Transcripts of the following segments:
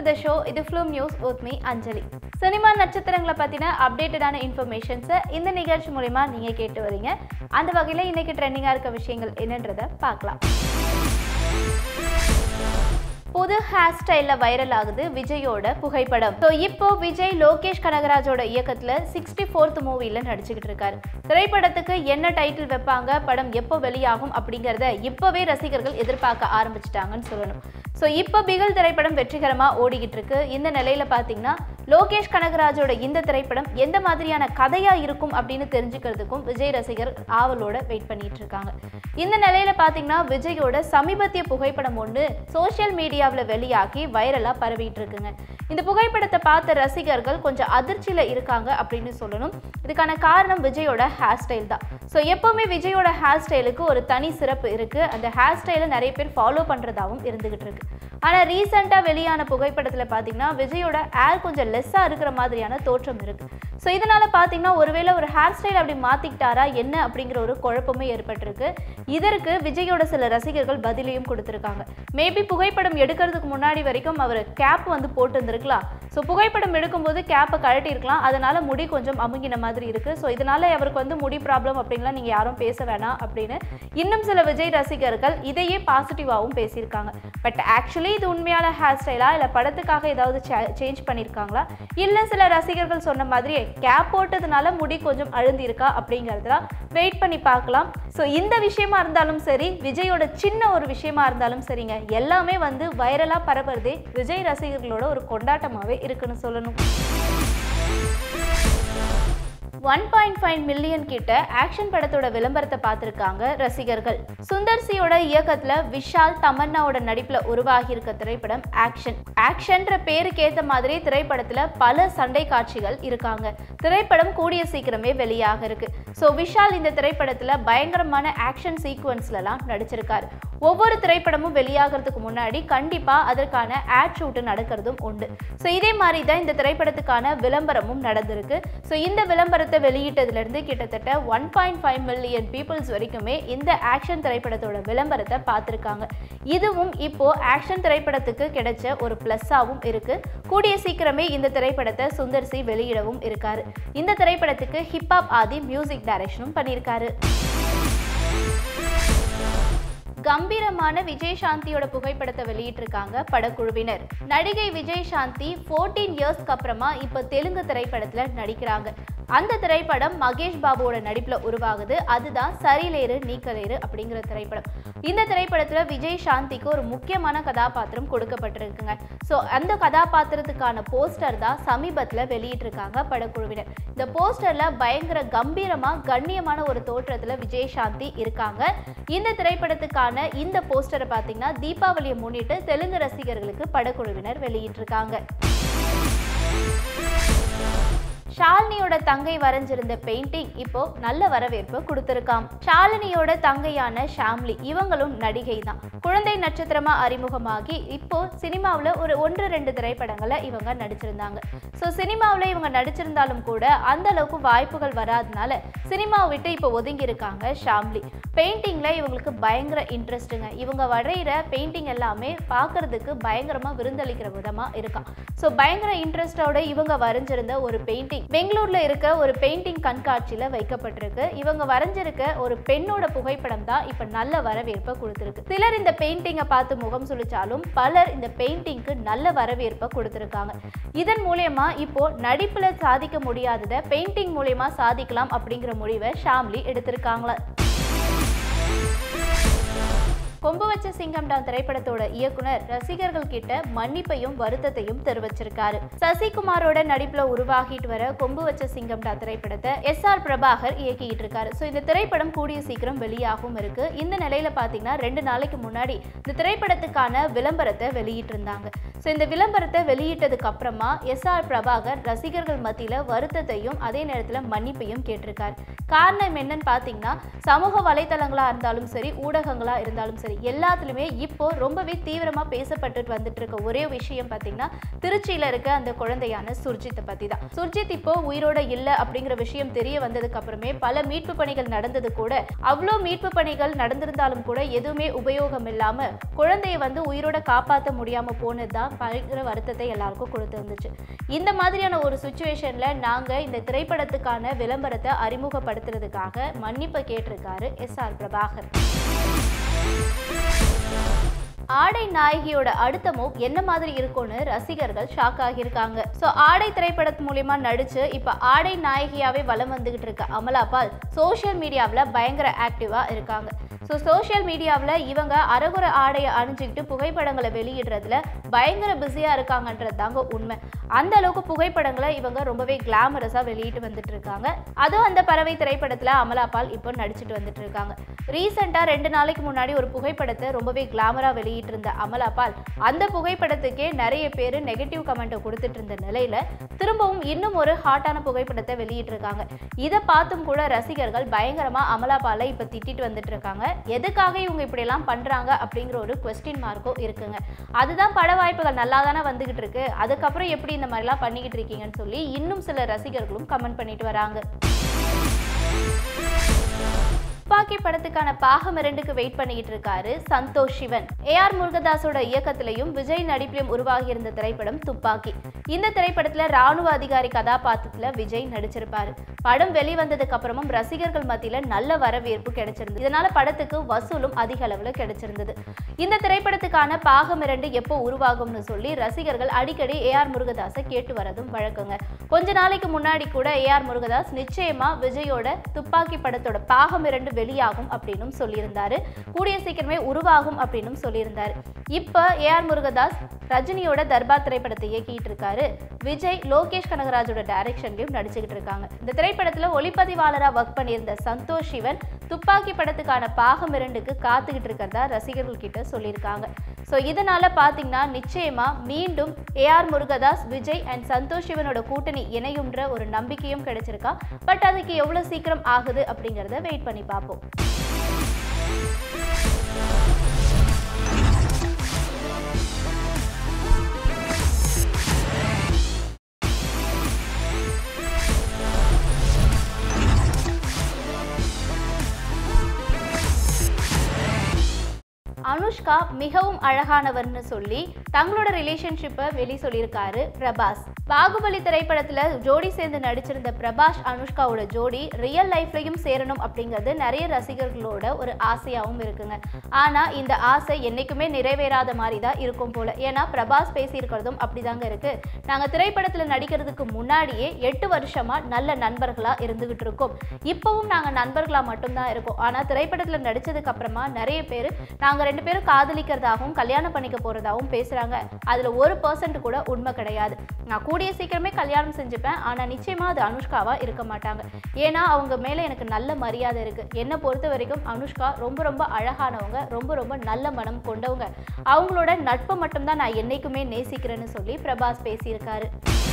த show இது film news with me Anjali cinema நட்சத்திரங்களை பற்றின அப்டேட்டடான இன்ஃபர்மேஷன்ஸை இந்த நிகழ்ச்சி மூலிமா நீங்கள் கேட்டு வரீங்க அந்த வகையில் இன்னைக்கு ட்ரெண்டிங்காக இருக்க விஷயங்கள் என்னன்றதை பார்க்கலாம் புது ஹேர் ஸ்டைலில் வைரல் ஆகுது விஜயோட புகைப்படம் ஸோ இப்போ விஜய் லோகேஷ் கனகராஜோட இயக்கத்தில் சிக்ஸ்டி ஃபோர்த் மூவியில் நடிச்சுக்கிட்டு இருக்காரு திரைப்படத்துக்கு என்ன டைட்டில் வைப்பாங்க படம் எப்போ வெளியாகும் அப்படிங்கிறத இப்போவே ரசிகர்கள் எதிர்பார்க்க ஆரம்பிச்சிட்டாங்கன்னு சொல்லணும் ஸோ இப்போ பிகில் திரைப்படம் வெற்றிகரமாக ஓடிக்கிட்டு இருக்கு இந்த நிலையில பார்த்தீங்கன்னா லோகேஷ் கனகராஜோட இந்த திரைப்படம் எந்த மாதிரியான கதையா இருக்கும் அப்படின்னு தெரிஞ்சுக்கிறதுக்கும் விஜய் ரசிகர் ஆவலோட வெயிட் பண்ணிட்டு இருக்காங்க இந்த நிலையில பார்த்தீங்கன்னா விஜயோட சமீபத்திய புகைப்படம் ஒன்று சோஷியல் மீடியாவில் வெளியாகி வைரலாக பரவிட்டு இருக்குங்க இந்த புகைப்படத்தை பார்த்த ரசிகர்கள் கொஞ்சம் அதிர்ச்சியில் இருக்காங்க அப்படின்னு சொல்லணும் இதுக்கான காரணம் விஜயோட ஹேர் ஸ்டைல் தான் ஸோ எப்போவுமே விஜயோட ஹேர் ஸ்டைலுக்கு ஒரு தனி சிறப்பு இருக்குது அந்த ஹேர் ஸ்டைலை நிறைய பேர் ஃபாலோ பண்ணுறதாகவும் இருந்துகிட்டு இருக்கு ஆனால் ரீசெண்டாக வெளியான புகைப்படத்தில் பார்த்தீங்கன்னா விஜயோட ஹேர் கொஞ்சம் லெஸ்ஸாக இருக்கிற மாதிரியான தோற்றம் இருக்குது ஸோ இதனால் பார்த்தீங்கன்னா ஒருவேளை ஒரு ஹேர் ஸ்டைல் அப்படி மாற்றிக்கிட்டாரா என்ன அப்படிங்கிற ஒரு குழப்பமே ஏற்பட்டிருக்கு இதற்கு விஜயோட சில ரசிகர்கள் பதிலையும் கொடுத்துருக்காங்க மேபி புகைப்படம் எடுக்கிறதுக்கு முன்னாடி வரைக்கும் அவர் கேப் வந்து போட்டு இருந்திருக்கலாம் ஸோ புகைப்படம் எடுக்கும்போது கேப்பை கழட்டி இருக்கலாம் அதனால முடி கொஞ்சம் அமுங்கின மாதிரி இருக்கு ஸோ இதனால அவருக்கு வந்து முடி ப்ராப்ளம் அப்படின்லாம் நீங்கள் யாரும் பேச வேணாம் அப்படின்னு இன்னும் சில விஜய் ரசிகர்கள் இதையே பாசிட்டிவாகவும் பேசியிருக்காங்க பட் ஆக்சுவலி இது உண்மையான ஹேர் ஸ்டைலா இல்லை படத்துக்காக ஏதாவது சேஞ்ச் பண்ணியிருக்காங்களா இல்லை சில ரசிகர்கள் சொன்ன மாதிரியே கேப் போட்டதுனால முடி கொஞ்சம் அழுந்தி இருக்கா அப்படிங்கிறதுலாம் வெயிட் பண்ணி பார்க்கலாம் ஸோ இந்த விஷயமா இருந்தாலும் சரி விஜயோட சின்ன ஒரு விஷயமா இருந்தாலும் சரிங்க எல்லாமே வந்து வைரலாக பரவுறதே விஜய் ரசிகர்களோட ஒரு கொண்டாட்டமாகவே இருக்குன்னு சொல்லணும் ஒன் பாயிண்ட் ஃபைவ் மில்லியன் கிட்ட ஆக்ஷன் படத்தோட விளம்பரத்தை பார்த்துருக்காங்க ரசிகர்கள் சுந்தர் சியோட இயக்கத்துல விஷால் தமன்னாவோட நடிப்புல உருவாகி இருக்க திரைப்படம் ஆக்ஷன் ஆக்ஷன்ற பேருக்கு ஏத்த மாதிரி திரைப்படத்துல பல சண்டை காட்சிகள் இருக்காங்க திரைப்படம் கூடிய சீக்கிரமே வெளியாக இருக்கு ஸோ விஷால் இந்த திரைப்படத்துல பயங்கரமான ஆக்ஷன் சீக்வன்ஸ்லலாம் நடிச்சிருக்காரு ஒவ்வொரு திரைப்படமும் வெளியாகிறதுக்கு முன்னாடி கண்டிப்பா அதற்கான ஆட் ஷூட்டு நடக்கிறதும் உண்டு ஸோ இதே மாதிரி தான் இந்த திரைப்படத்துக்கான விளம்பரமும் நடந்திருக்கு ஸோ இந்த விளம்பரத்தை வெளியிட்டதுலேருந்து கிட்டத்தட்ட one point five million peoples வரைக்குமே இந்த ஆக்ஷன் திரைப்படத்தோட விளம்பரத்தை பார்த்துருக்காங்க இதுவும் இப்போ ஆக்ஷன் திரைப்படத்துக்கு கிடைச்ச ஒரு ப்ளஸ்ஸாகவும் இருக்கு கூடிய சீக்கிரமே இந்த திரைப்படத்தை சுந்தர் சி வெளியிடவும் இருக்காரு இந்த திரைப்படத்துக்கு ஹிப்ஹாப் ஆதி மியூசிக் டைரக்ஷனும் பண்ணியிருக்காரு கம்பீரமான விஜய் சாந்தியோட புகைப்படத்தை வெளியிட்டிருக்காங்க படக்குழுவினர் நடிகை விஜய் சாந்தி ஃபோர்டீன் இயர்ஸ்க்கு அப்புறமா இப்போ தெலுங்கு திரைப்படத்துல நடிக்கிறாங்க அந்த திரைப்படம் மகேஷ் பாபுவோட நடிப்புல உருவாகுது அதுதான் சரிலேறு நீக்கலேறு அப்படிங்கிற திரைப்படம் இந்த திரைப்படத்துல விஜய் சாந்திக்கு ஒரு முக்கியமான கதாபாத்திரம் கொடுக்கப்பட்டிருக்குங்க ஸோ அந்த கதாபாத்திரத்துக்கான போஸ்டர் தான் சமீபத்தில் வெளியிட்டிருக்காங்க படக்குழுவினர் இந்த போஸ்டர்ல பயங்கர கம்பீரமா கண்ணியமான ஒரு தோற்றத்துல விஜய் சாந்தி இருக்காங்க இந்த திரைப்படத்துக்கான இந்த போஸ்டரை பார்த்தீங்கன்னா தீபாவளியை முன்னிட்டு தெலுங்கு ரசிகர்களுக்கு படக்குழுவினர் வெளியிட்டிருக்காங்க ஷாலினியோட தங்கை வரைஞ்சிருந்த பெயிண்டிங் இப்போ நல்ல வரவேற்பு கொடுத்திருக்காம் ஷாலினியோட தங்கையான ஷாம்லி இவங்களும் நடிகை தான் குழந்தை நட்சத்திரமா அறிமுகமாகி இப்போ சினிமாவில் ஒரு ஒன்று ரெண்டு திரைப்படங்களை இவங்க நடிச்சிருந்தாங்க ஸோ சினிமாவில் இவங்க நடிச்சிருந்தாலும் கூட அந்த அளவுக்கு வாய்ப்புகள் வராதனால சினிமாவை விட்டு இப்போ ஒதுங்கி இருக்காங்க ஷாம்லி பெயிண்டிங்கில் இவங்களுக்கு பயங்கர இன்ட்ரெஸ்ட்டுங்க இவங்க வரைகிற பெயிண்டிங் எல்லாமே பார்க்கறதுக்கு பயங்கரமாக விருந்தளிக்கிற விதமாக இருக்கான் ஸோ பயங்கர இன்ட்ரெஸ்டோட இவங்க வரைஞ்சிருந்த ஒரு பெயிண்டிங் பெங்களூர்ல இருக்க ஒரு பெயிண்டிங் கண்காட்சியில வைக்கப்பட்டிருக்கு இவங்க வரைஞ்சிருக்க ஒரு பெண்ணோட புகைப்படம் தான் இப்ப நல்ல வரவேற்பை கொடுத்திருக்கு சிலர் இந்த பெயிண்டிங்கை பார்த்து முகம் சுழிச்சாலும் பலர் இந்த பெயிண்டிங்க்கு நல்ல வரவேற்பை கொடுத்திருக்காங்க இதன் மூலியமா இப்போ நடிப்புல சாதிக்க முடியாததை பெயிண்டிங் மூலியமா சாதிக்கலாம் அப்படிங்கிற முடிவை ஷாம்லி எடுத்திருக்காங்களா கொம்பு வச்ச சிங்கம்டா திரைப்படத்தோட இயக்குனர் ரசிகர்கள் கிட்ட மன்னிப்பையும் வருத்தத்தையும் தெரிவிச்சிருக்காரு சசிகுமாரோட நடிப்புல உருவாகிட்டு வர கொம்பு வச்ச சிங்கம்டா திரைப்படத்தை எஸ் ஆர் பிரபாகர் இயக்கிட்டு இருக்காரு ஸோ இந்த திரைப்படம் கூடிய சீக்கிரம் வெளியாகவும் இருக்கு இந்த நிலையில பாத்தீங்கன்னா ரெண்டு நாளைக்கு முன்னாடி இந்த திரைப்படத்துக்கான விளம்பரத்தை வெளியிட்டிருந்தாங்க ஸோ இந்த விளம்பரத்தை வெளியிட்டதுக்கு அப்புறமா எஸ் ஆர் பிரபாகர் ரசிகர்கள் மத்தியில வருத்தத்தையும் அதே நேரத்தில் மன்னிப்பையும் கேட்டிருக்காரு காரணம் என்னன்னு பார்த்தீங்கன்னா சமூக வலைத்தளங்களா இருந்தாலும் சரி ஊடகங்களா இருந்தாலும் சரி சரி எல்லாத்துலயுமே இப்போ ரொம்பவே தீவிரமா பேசப்பட்டுட்டு வந்துட்டு இருக்க ஒரே விஷயம் பாத்தீங்கன்னா திருச்சியில இருக்க அந்த குழந்தையான சுர்ஜித்தை பத்தி தான் சுர்ஜித் இப்போ உயிரோட இல்ல அப்படிங்கிற விஷயம் தெரிய வந்ததுக்கு அப்புறமே பல மீட்பு பணிகள் நடந்தது கூட அவ்வளோ மீட்பு பணிகள் நடந்திருந்தாலும் கூட எதுவுமே உபயோகம் இல்லாம குழந்தைய வந்து உயிரோட காப்பாற்ற முடியாம போனது தான் பயங்கர வருத்தத்தை எல்லாருக்கும் கொடுத்துருந்துச்சு இந்த மாதிரியான ஒரு சுச்சுவேஷன்ல நாங்க இந்த திரைப்படத்துக்கான விளம்பரத்தை அறிமுகப்படுத்துறதுக்காக மன்னிப்பு கேட்டிருக்காரு எஸ் ஆர் பிரபாகர் ஆடை நாயகியோட அடுத்த மூவ் என்ன மாதிரி இருக்கும்னு ரசிகர்கள் ஷாக் ஆகியிருக்காங்க ஸோ ஆடை திரைப்படத்து மூலியமா நடிச்சு இப்போ ஆடை நாயகியாவே வலம் வந்துகிட்டு இருக்க அமலா பால் சோஷியல் மீடியாவில் பயங்கர ஆக்டிவா இருக்காங்க ஸோ சோஷியல் மீடியாவில் இவங்க அரகுர ஆடையை அணிஞ்சுக்கிட்டு புகைப்படங்களை வெளியிடுறதுல பயங்கர பிஸியாக இருக்காங்கன்றது தாங்க உண்மை அந்த அளவுக்கு புகைப்படங்களை இவங்க ரொம்பவே கிளாமரஸாக வெளியிட்டு வந்துட்டு இருக்காங்க அதுவும் அந்த பறவை திரைப்படத்தில் அமலாபால் இப்போ நடிச்சிட்டு வந்துட்டு இருக்காங்க ரீசெண்டாக ரெண்டு நாளைக்கு முன்னாடி ஒரு புகைப்படத்தை ரொம்பவே கிளாமராக வெளியிட்டு இருந்த அமலாபால் அந்த புகைப்படத்துக்கே நிறைய பேர் நெகட்டிவ் கமெண்ட்டை கொடுத்துட்டு இருந்த நிலையில திரும்பவும் இன்னும் ஒரு ஹாட்டான புகைப்படத்தை வெளியிட்டிருக்காங்க இதை பார்த்தும் கூட ரசிகர்கள் பயங்கரமா அமலாபாலை இப்போ திட்டிட்டு வந்துட்டு இருக்காங்க எதுக்காக இவங்க இப்படியெல்லாம் பண்றாங்க அப்படிங்கிற ஒரு கொஸ்டின் மார்க்கும் இருக்குங்க அதுதான் பட வாய்ப்புகள் நல்லா தானே வந்துகிட்டு இருக்கு அதுக்கப்புறம் எப்படி இந்த மாதிரிலாம் பண்ணிக்கிட்டு இருக்கீங்கன்னு சொல்லி இன்னும் சில ரசிகர்களும் கமெண்ட் பண்ணிட்டு வராங்க துப்பாக்கி படத்துக்கான பாகம் இரண்டுக்கு வெயிட் பண்ணிக்கிட்டு இருக்காரு சந்தோஷ் சிவன் ஏ ஆர் முருகதாஸோட இயக்கத்திலையும் விஜய் நடிப்பிலும் உருவாகி இருந்த திரைப்படம் துப்பாக்கி இந்த திரைப்படத்துல ராணுவ அதிகாரி கதாபாத்திரத்துல விஜய் நடிச்சிருப்பாரு படம் வெளிவந்ததுக்கு அப்புறமும் ரசிகர்கள் மத்தியில நல்ல வரவேற்பு கிடைச்சிருந்தது இதனால படத்துக்கு வசூலும் அதிக அளவுல கிடைச்சிருந்தது இந்த திரைப்படத்துக்கான பாகம் இரண்டு எப்போ உருவாகும்னு சொல்லி ரசிகர்கள் அடிக்கடி ஏ ஆர் முருகதாஸை கேட்டு வரதும் வழக்கங்க கொஞ்ச நாளைக்கு முன்னாடி கூட ஏ ஆர் முருகதாஸ் நிச்சயமா விஜயோட துப்பாக்கி படத்தோட பாகம் இரண்டு வெளியாகும் அப்படின்னும் சொல்லியிருந்தாரு கூடிய சீக்கிரமே உருவாகும் அப்படின்னும் சொல்லியிருந்தாரு இப்போ ஏ ஆர் முருகதாஸ் ரஜினியோட தர்பார் திரைப்படத்தை இயக்கிட்டு இருக்காரு விஜய் லோகேஷ் கனகராஜோட டைரக்ஷன்லயும் நடிச்சுக்கிட்டு இருக்காங்க இந்த திரைப்படத்துல ஒளிப்பதிவாளரா ஒர்க் பண்ணியிருந்த சந்தோஷ் சிவன் துப்பாக்கி படத்துக்கான பாகம் இரண்டுக்கு காத்துக்கிட்டு இருக்கிறதா ரசிகர்கள் கிட்ட சொல்லியிருக்காங்க ஸோ இதனால பார்த்தீங்கன்னா நிச்சயமா மீண்டும் ஏஆர் முருகதாஸ் விஜய் அண்ட் சந்தோஷ் சிவனோட கூட்டணி இணையுன்ற ஒரு நம்பிக்கையும் கிடைச்சிருக்கா பட் அதுக்கு எவ்வளோ சீக்கிரம் ஆகுது அப்படிங்கிறத வெயிட் பண்ணி பார்ப்போம் அனுஷ்கா மிகவும் அழகானவர்னு சொல்லி தங்களோட ரிலேஷன்ஷிப்பை வெளி சொல்லியிருக்காரு பிரபாஸ் பாகுபலி திரைப்படத்துல ஜோடி சேர்ந்து நடிச்சிருந்த பிரபாஸ் அனுஷ்காவோட ஜோடி ரியல் லைஃப்லயும் சேரணும் அப்படிங்கிறது நிறைய ரசிகர்களோட ஒரு ஆசையாகவும் இருக்குங்க ஆனா இந்த ஆசை என்னைக்குமே நிறைவேறாத மாதிரி தான் இருக்கும் போல ஏன்னா பிரபாஸ் பேசியிருக்கிறதும் அப்படிதாங்க இருக்கு நாங்க திரைப்படத்துல நடிக்கிறதுக்கு முன்னாடியே எட்டு வருஷமா நல்ல நண்பர்களா இருந்துகிட்டு இருக்கோம் இப்பவும் நாங்க நண்பர்களா மட்டும்தான் இருக்கோம் ஆனா திரைப்படத்துல நடிச்சதுக்கு அப்புறமா நிறைய பேர் நாங்க ரெண்டு பேரும் காதலிக்கிறதாகவும் கல்யாணம் பண்ணிக்க போறதாகவும் பேசுறாங்க அதுல ஒரு பர்சன்ட் கூட உண்மை கிடையாது நான் கூடிய சீக்கிரமே கல்யாணம் செஞ்சுப்பேன் ஆனா நிச்சயமா அது அனுஷ்காவா இருக்க மாட்டாங்க ஏன்னா அவங்க மேல எனக்கு நல்ல மரியாதை இருக்கு என்னை பொறுத்த வரைக்கும் அனுஷ்கா ரொம்ப ரொம்ப அழகானவங்க ரொம்ப ரொம்ப நல்ல மனம் கொண்டவங்க அவங்களோட நட்பை மட்டும்தான் நான் என்னைக்குமே நேசிக்கிறேன்னு சொல்லி பிரபாஸ் பேசியிருக்காரு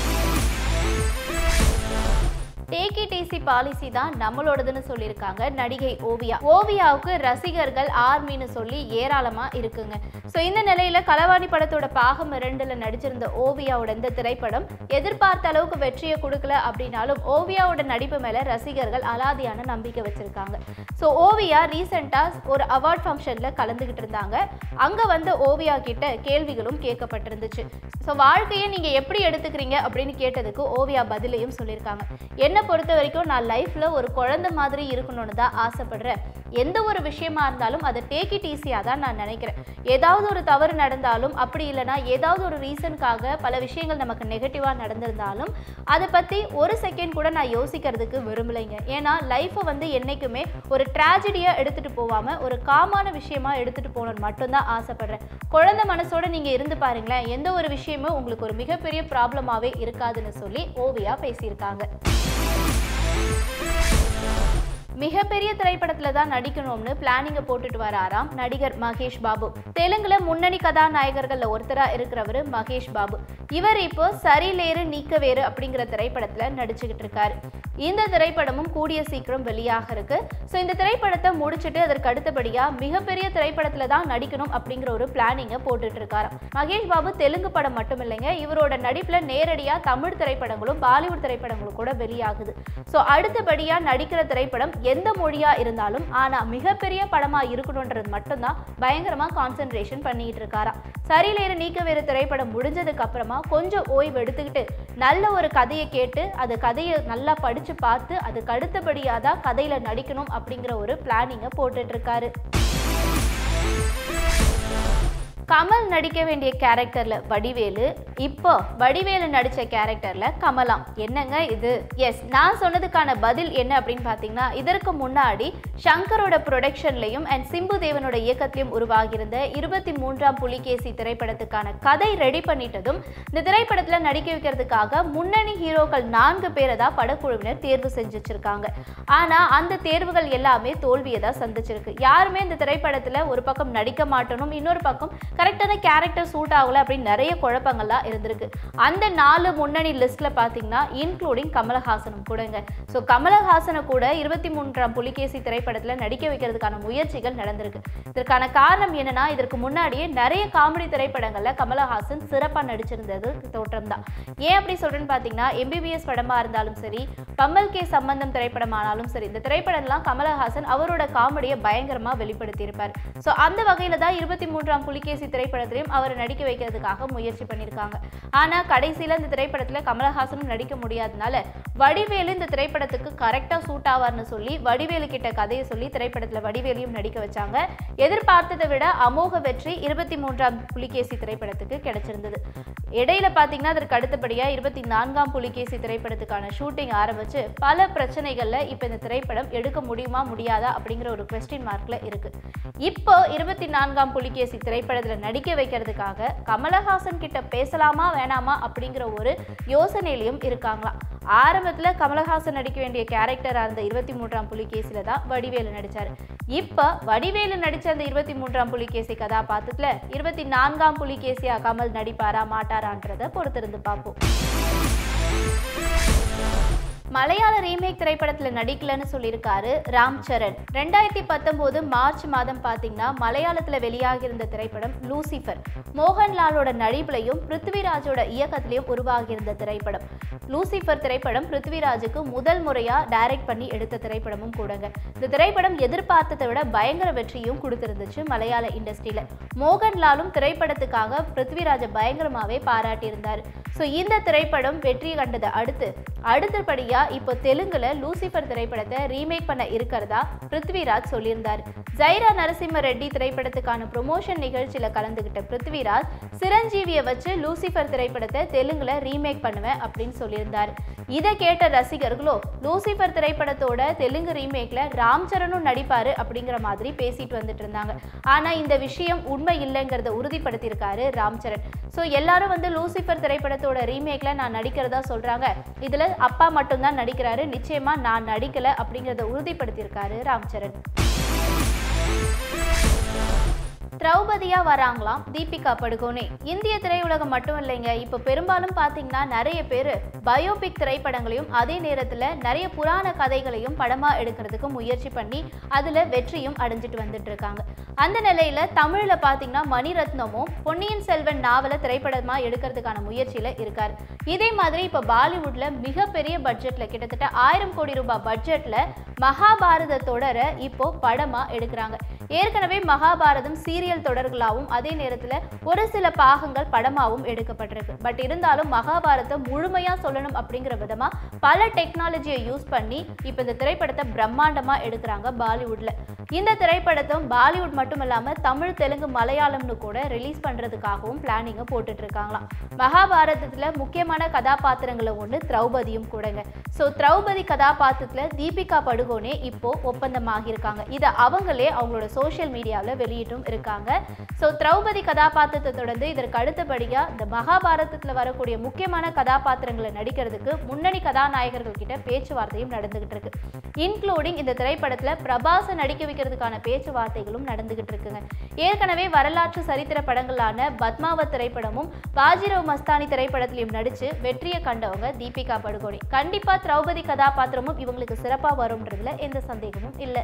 டேக்கி டேசி பாலிசி தான் நம்மளோடதுன்னு சொல்லியிருக்காங்க நடிகை ஓவியா ஓவியாவுக்கு ரசிகர்கள் ஆர்மின்னு சொல்லி ஏராளமா இருக்குங்க ஸோ இந்த நிலையில களவாணி படத்தோட பாகம் இரண்டுல நடிச்சிருந்த ஓவியாவோட இந்த திரைப்படம் எதிர்பார்த்த அளவுக்கு வெற்றியை கொடுக்கல அப்படின்னாலும் ஓவியாவோட நடிப்பு மேல ரசிகர்கள் அலாதியான நம்பிக்கை வச்சிருக்காங்க ஸோ ஓவியா ரீசெண்டா ஒரு அவார்ட் ஃபங்க்ஷன்ல கலந்துகிட்டு இருந்தாங்க அங்க வந்து ஓவியா கிட்ட கேள்விகளும் கேட்கப்பட்டிருந்துச்சு ஸோ வாழ்க்கையை நீங்க எப்படி எடுத்துக்கிறீங்க அப்படின்னு கேட்டதுக்கு ஓவியா பதிலையும் சொல்லியிருக்காங்க என்னை பொறுத்த வரைக்கும் நான் லைஃப்பில் ஒரு குழந்தை மாதிரி இருக்கணும்னு தான் ஆசைப்படுறேன் எந்த ஒரு விஷயமா இருந்தாலும் அதை டேக் இட் ஈஸியாக தான் நான் நினைக்கிறேன் ஏதாவது ஒரு தவறு நடந்தாலும் அப்படி இல்லைனா ஏதாவது ஒரு ரீசனுக்காக பல விஷயங்கள் நமக்கு நெகட்டிவாக நடந்திருந்தாலும் அதை பற்றி ஒரு செகண்ட் கூட நான் யோசிக்கிறதுக்கு விரும்பலைங்க ஏன்னா லைஃப்பை வந்து என்றைக்குமே ஒரு ட்ராஜடியாக எடுத்துகிட்டு போகாமல் ஒரு காமான விஷயமா எடுத்துகிட்டு போகணும்னு மட்டும்தான் ஆசைப்படுறேன் குழந்தை மனசோட நீங்கள் இருந்து பாருங்களேன் எந்த ஒரு விஷயமும் உங்களுக்கு ஒரு மிகப்பெரிய ப்ராப்ளமாகவே இருக்காதுன்னு சொல்லி ஓவியா பேசியிருக்காங்க மிகப்பெரிய திரைப்படத்துல தான் நடிக்கணும்னு பிளானிங்க போட்டுட்டு வராராம் நடிகர் மகேஷ் பாபு தெலுங்குல முன்னணி கதாநாயகர்கள்ல ஒருத்தரா இருக்கிறவர் மகேஷ் பாபு இவர் இப்போ சரிலேறு நீக்க வேறு அப்படிங்கிற திரைப்படத்துல நடிச்சுக்கிட்டு இருக்காரு இந்த திரைப்படமும் கூடிய சீக்கிரம் வெளியாக இருக்கு ஸோ இந்த திரைப்படத்தை முடிச்சுட்டு அதற்கு அடுத்தபடியா மிகப்பெரிய திரைப்படத்துல தான் நடிக்கணும் அப்படிங்கிற ஒரு பிளானிங்கை போட்டுட்டு இருக்காராம் மகேஷ் பாபு தெலுங்கு படம் மட்டும் இல்லைங்க இவரோட நடிப்புல நேரடியா தமிழ் திரைப்படங்களும் பாலிவுட் திரைப்படங்களும் கூட வெளியாகுது ஸோ அடுத்தபடியா நடிக்கிற திரைப்படம் எந்த மொழியா இருந்தாலும் ஆனா மிகப்பெரிய படமா இருக்கணுன்றது மட்டும்தான் பயங்கரமா கான்சென்ட்ரேஷன் பண்ணிட்டு இருக்காராம் சரிலேறு நீக்க வேறு திரைப்படம் முடிஞ்சதுக்கு அப்புறமா கொஞ்சம் ஓய்வு எடுத்துக்கிட்டு நல்ல ஒரு கதையை கேட்டு அது கதையை நல்லா படிச்சு பார்த்து அதுக்கு அடுத்தபடியாக தான் கதையில நடிக்கணும் அப்படிங்கிற ஒரு பிளானிங்கை போட்டுட்டு இருக்காரு கமல் நடிக்க வேண்டிய கேரக்டர்ல வடிவேலு இப்போ வடிவேலு நடிச்ச கேரக்டர்ல கமலாம் என்னங்க இது எஸ் நான் சொன்னதுக்கான பதில் என்ன அப்படின்னு பார்த்தீங்கன்னா இதற்கு முன்னாடி சங்கரோட ப்ரொடக்ஷன்லையும் அண்ட் சிம்பு தேவனோட இயக்கத்திலையும் உருவாகியிருந்த இருபத்தி மூன்றாம் புலிகேசி திரைப்படத்துக்கான கதை ரெடி பண்ணிட்டதும் இந்த திரைப்படத்துல நடிக்க வைக்கிறதுக்காக முன்னணி ஹீரோக்கள் நான்கு பேரை தான் படக்குழுவினர் தேர்வு செஞ்சு வச்சிருக்காங்க ஆனா அந்த தேர்வுகள் எல்லாமே தோல்வியை தான் சந்திச்சிருக்கு யாருமே இந்த திரைப்படத்துல ஒரு பக்கம் நடிக்க மாட்டணும் இன்னொரு பக்கம் கரெக்டான கேரக்டர் சூட் ஆகல அப்படின்னு நிறைய குழப்பங்கள்லாம் இருந்திருக்கு அந்த நாலு முன்னணி லிஸ்ட்ல பார்த்தீங்கன்னா இன்க்ளூடிங் கமலஹாசனும் கூடங்க ஸோ கமலஹாசனை கூட இருபத்தி மூன்றாம் புலிகேசி திரைப்படத்தில் நடிக்க வைக்கிறதுக்கான முயற்சிகள் நடந்திருக்கு இதற்கான காரணம் என்னன்னா இதற்கு முன்னாடியே நிறைய காமெடி திரைப்படங்கள்ல கமலஹாசன் சிறப்பாக நடிச்சிருந்தது தோற்றம் தான் ஏன் அப்படி சொல்றேன்னு பார்த்தீங்கன்னா எம்பிபிஎஸ் படமா இருந்தாலும் சரி பம்மல் கே சம்பந்தம் திரைப்படமானாலும் சரி இந்த திரைப்படம்லாம் கமலஹாசன் அவரோட காமெடியை பயங்கரமா வெளிப்படுத்தியிருப்பார் ஸோ அந்த வகையில தான் இருபத்தி மூன்றாம் புலிகேசி திரைப்படத்திலையும் அவரை நடிக்க வைக்கிறதுக்காக முயற்சி பண்ணியிருக்காங்க ஆனா கடைசியில இந்த திரைப்படத்துல கமலஹாசனும் நடிக்க முடியாதனால வடிவேலு இந்த திரைப்படத்துக்கு கரெக்டா சூட் ஆவார்னு சொல்லி வடிவேலு கிட்ட கதையை சொல்லி திரைப்படத்துல வடிவேலையும் நடிக்க வச்சாங்க எதிர்பார்த்ததை விட அமோக வெற்றி இருபத்தி மூன்றாம் புலிகேசி திரைப்படத்துக்கு கிடைச்சிருந்தது இடையில பாத்தீங்கன்னா அதற்கு அடுத்தபடியா இருபத்தி நான்காம் புலிகேசி திரைப்படத்துக்கான ஷூட்டிங் ஆரம்பிச்சு பல பிரச்சனைகள்ல இப்ப இந்த திரைப்படம் எடுக்க முடியுமா முடியாதா அப்படிங்கிற ஒரு கொஸ்டின் மார்க்ல இருக்கு இப்போ இருபத்தி நான்காம் புலிகேசி திரைப்படத்துல நடிக்க வைக்கிறதுக்காக கமலஹாசன் கிட்ட பேசலாமா வேணாமா அப்படிங்கிற ஒரு யோசனையிலையும் இருக்காங்களாம் ஆரம்பத்துல கமலஹாசன் நடிக்க வேண்டிய கேரக்டரா இருந்த இருபத்தி மூன்றாம் புலிகேசில தான் வடிவேலு நடிச்சாரு இப்ப வடிவேலு நடிச்ச அந்த இருபத்தி மூன்றாம் புலிகேசி கதாபாத்திரத்துல இருபத்தி நான்காம் புலிகேசியா கமல் நடிப்பாரா மாட்டாரான்றத பொறுத்திருந்து பார்ப்போம் மலையாள ரீமேக் திரைப்படத்தில் நடிக்கலன்னு சொல்லியிருக்காரு ராம் சரண் ரெண்டாயிரத்தி பத்தொம்போது மார்ச் மாதம் பார்த்தீங்கன்னா மலையாளத்தில் வெளியாகியிருந்த திரைப்படம் லூசிஃபர் மோகன்லாலோட நடிப்புலையும் பிருத்விராஜோட இயக்கத்திலையும் உருவாகியிருந்த திரைப்படம் லூசிஃபர் திரைப்படம் பிருத்விராஜுக்கு முதல் முறையாக டைரக்ட் பண்ணி எடுத்த திரைப்படமும் கூடங்க இந்த திரைப்படம் எதிர்பார்த்ததை விட பயங்கர வெற்றியும் கொடுத்திருந்துச்சு மலையாள இண்டஸ்ட்ரியில் மோகன்லாலும் திரைப்படத்துக்காக பிருத்விராஜை பயங்கரமாகவே பாராட்டியிருந்தார் ஸோ இந்த திரைப்படம் வெற்றி கண்டதை அடுத்து அடுத்தபடியா இப்போ தெலுங்குல லூசிஃபர் திரைப்படத்தை ரீமேக் பண்ண இருக்கிறதா பிருத்விராஜ் சொல்லியிருந்தார் ஜைரா நரசிம்ம ரெட்டி திரைப்படத்துக்கான ப்ரொமோஷன் நிகழ்ச்சியில கலந்துகிட்ட பிருத்விராஜ் சிரஞ்சீவியை வச்சு லூசிஃபர் திரைப்படத்தை தெலுங்குல ரீமேக் பண்ணுவேன் அப்படின்னு சொல்லியிருந்தார் இதை கேட்ட ரசிகர்களோ லூசிஃபர் திரைப்படத்தோட தெலுங்கு ரீமேக்ல ராம் சரணும் நடிப்பாரு அப்படிங்கிற மாதிரி பேசிட்டு வந்துட்டு இருந்தாங்க ஆனா இந்த விஷயம் உண்மை இல்லைங்கிறத உறுதிப்படுத்தியிருக்காரு ராம் சரண் ஸோ எல்லாரும் வந்து லூசிஃபர் திரைப்படத்தோட ரீமேக்ல நான் நடிக்கிறதா சொல்றாங்க இதுல அப்பா மட்டும்தான் நடிக்கிறாரு நிச்சயமா நான் நடிக்கல அப்படிங்கிறத உறுதிப்படுத்தியிருக்காரு ராம் சரண் திரௌபதியா வராங்களாம் தீபிகா படுகோனே இந்திய திரையுலகம் மட்டும் இல்லைங்க இப்போ பெரும்பாலும் பார்த்தீங்கன்னா நிறைய பேர் பயோபிக் திரைப்படங்களையும் அதே நேரத்தில் நிறைய புராண கதைகளையும் படமாக எடுக்கிறதுக்கு முயற்சி பண்ணி அதில் வெற்றியும் அடைஞ்சிட்டு வந்துட்டு இருக்காங்க அந்த நிலையில தமிழ்ல பார்த்தீங்கன்னா மணிரத்னமும் பொன்னியின் செல்வன் நாவலை திரைப்படமாக எடுக்கிறதுக்கான முயற்சியில் இருக்கார் இதே மாதிரி இப்போ பாலிவுட்ல மிகப்பெரிய பட்ஜெட்ல கிட்டத்தட்ட ஆயிரம் கோடி ரூபாய் பட்ஜெட்ல மகாபாரத தொடரை இப்போ படமா எடுக்கிறாங்க ஏற்கனவே மகாபாரதம் சீரியல் தொடர்களாகவும் அதே நேரத்தில் ஒரு சில பாகங்கள் படமாகவும் எடுக்கப்பட்டிருக்கு பட் இருந்தாலும் மகாபாரதம் முழுமையா சொல்லணும் அப்படிங்கிற விதமா பல டெக்னாலஜியை யூஸ் பண்ணி இப்போ இந்த திரைப்படத்தை பிரம்மாண்டமா எடுக்கிறாங்க பாலிவுட்ல இந்த திரைப்படத்தும் பாலிவுட் மட்டும் இல்லாம தமிழ் தெலுங்கு மலையாளம்னு கூட ரிலீஸ் பண்றதுக்காகவும் பிளானிங்கை போட்டுட்டு இருக்காங்களாம் மகாபாரதத்துல முக்கியமான கதாபாத்திரங்களை ஒன்று திரௌபதியும் கூடங்க ஸோ திரௌபதி கதாபாத்திரத்துல தீபிகா படுகோனே படுகோனே இப்போ ஒப்பந்தமாகியிருக்காங்க இதை அவங்களே அவங்களோட சோஷியல் மீடியாவில் வெளியிட்டும் இருக்காங்க ஸோ திரௌபதி கதாபாத்திரத்தை தொடர்ந்து இதற்கு அடுத்தபடியாக இந்த மகாபாரதத்தில் வரக்கூடிய முக்கியமான கதாபாத்திரங்களை நடிக்கிறதுக்கு முன்னணி கதாநாயகர்கள் கிட்ட பேச்சுவார்த்தையும் நடந்துகிட்டு இருக்கு இன்க்ளூடிங் இந்த திரைப்படத்தில் பிரபாஸை நடிக்க வைக்கிறதுக்கான பேச்சுவார்த்தைகளும் நடந்துகிட்டு இருக்குங்க ஏற்கனவே வரலாற்று சரித்திர படங்களான பத்மாவத் திரைப்படமும் பாஜிராவ் மஸ்தானி திரைப்படத்திலையும் நடிச்சு வெற்றியை கண்டவங்க தீபிகா படுகோனே கண்டிப்பா திரௌபதி கதாபாத்திரமும் இவங்களுக்கு சிறப்பா வரும்ன்றதுல எந்த சந்தேகமும் இல்லை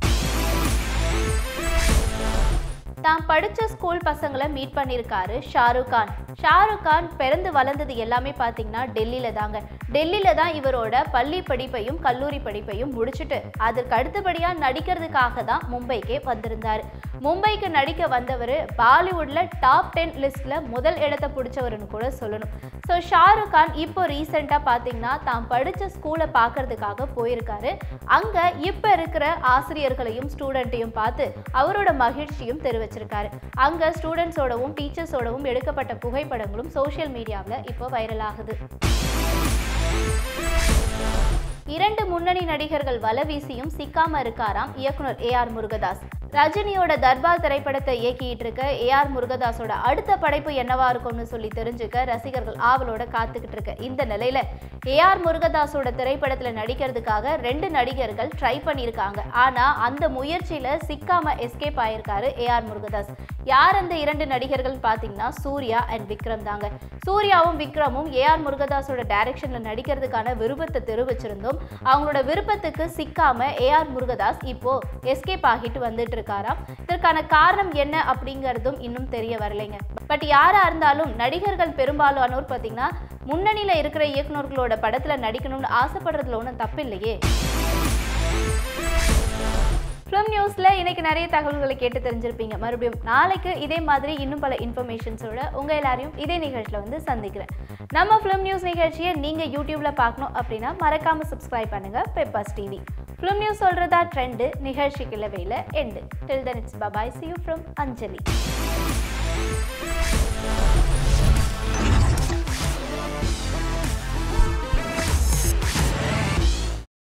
தான் படிச்ச ஸ்கூல் பசங்களை மீட் பண்ணியிருக்காரு ஷாருக் கான் ஷாருக் கான் பிறந்து வளர்ந்தது எல்லாமே பார்த்தீங்கன்னா டெல்லியில தாங்க டெல்லியில தான் இவரோட பள்ளி படிப்பையும் கல்லூரி படிப்பையும் முடிச்சுட்டு அதற்கு அடுத்தபடியா நடிக்கிறதுக்காக தான் மும்பைக்கே வந்திருந்தாரு மும்பைக்கு நடிக்க வந்தவர் பாலிவுட்ல டாப் டென் லிஸ்ட்ல முதல் இடத்தை பிடிச்சவருன்னு கூட சொல்லணும் ஸோ ஷாருக் கான் இப்போ ரீசெண்டாக பார்த்தீங்கன்னா தான் படித்த ஸ்கூலை பார்க்கறதுக்காக போயிருக்காரு அங்கே இப்போ இருக்கிற ஆசிரியர்களையும் ஸ்டூடெண்ட்டையும் பார்த்து அவரோட மகிழ்ச்சியும் தெரிவிச்சிருக்காரு அங்கே ஸ்டூடெண்ட்ஸோடவும் டீச்சர்ஸோடவும் எடுக்கப்பட்ட புகைப்படங்களும் சோஷியல் மீடியாவில் இப்போ வைரல் ஆகுது இரண்டு முன்னணி நடிகர்கள் வல வீசியும் சிக்காம இருக்காராம் இயக்குனர் ஏ ஆர் முருகதாஸ் ரஜினியோட தர்பார் திரைப்படத்தை இயக்கிட்டு இருக்க ஏ ஆர் முருகதாஸோட அடுத்த படைப்பு என்னவா இருக்கும்னு சொல்லி தெரிஞ்சுக்க ரசிகர்கள் ஆவலோட காத்துக்கிட்டு இருக்க இந்த நிலையில ஏ ஆர் முருகதாஸோட திரைப்படத்துல நடிக்கிறதுக்காக ரெண்டு நடிகர்கள் ட்ரை பண்ணியிருக்காங்க ஆனா அந்த முயற்சியில சிக்காம எஸ்கேப் ஆயிருக்காரு ஏ ஆர் முருகதாஸ் யார் அந்த இரண்டு நடிகர்கள் பார்த்தீங்கன்னா சூர்யா அண்ட் விக்ரம் தாங்க சூர்யாவும் விக்ரமும் ஏ ஆர் முருகதாஸோட டைரக்ஷன்ல நடிக்கிறதுக்கான விருப்பத்தை தெரிவிச்சிருந்தோம் அவங்களோட விருப்பத்துக்கு சிக்காம ஏ ஆர் முருகதாஸ் இப்போ எஸ்கேப் ஆகிட்டு வந்துட்டு இருக்காராம் இதற்கான காரணம் என்ன அப்படிங்கிறதும் இன்னும் தெரிய வரலைங்க பட் யாரா இருந்தாலும் நடிகர்கள் பெரும்பாலானோர் பார்த்தீங்கன்னா முன்னணியில இருக்கிற இயக்குனர்களோட படத்துல நடிக்கணும்னு ஆசைப்படுறதுல ஒன்றும் தப்பு இல்லையே ஃபிலிம் நியூஸில் இன்னைக்கு நிறைய தகவல்களை கேட்டு தெரிஞ்சிருப்பீங்க மறுபடியும் நாளைக்கு இதே மாதிரி இன்னும் பல இன்ஃபர்மேஷன்ஸோட உங்கள் எல்லாரையும் இதே நிகழ்ச்சியில் வந்து சந்திக்கிறேன் நம்ம ஃபிலிம் நியூஸ் நிகழ்ச்சியை நீங்கள் யூடியூப்பில் பார்க்கணும் அப்படின்னா மறக்காமல் சப்ஸ்கிரைப் பண்ணுங்கள் பெப்பர்ஸ் டிவி ஃபிலிம் நியூஸ் சொல்கிறதா ட்ரெண்டு நிகழ்ச்சிக்கு இல்லவையில் and till then it's bye bye see you from Anjali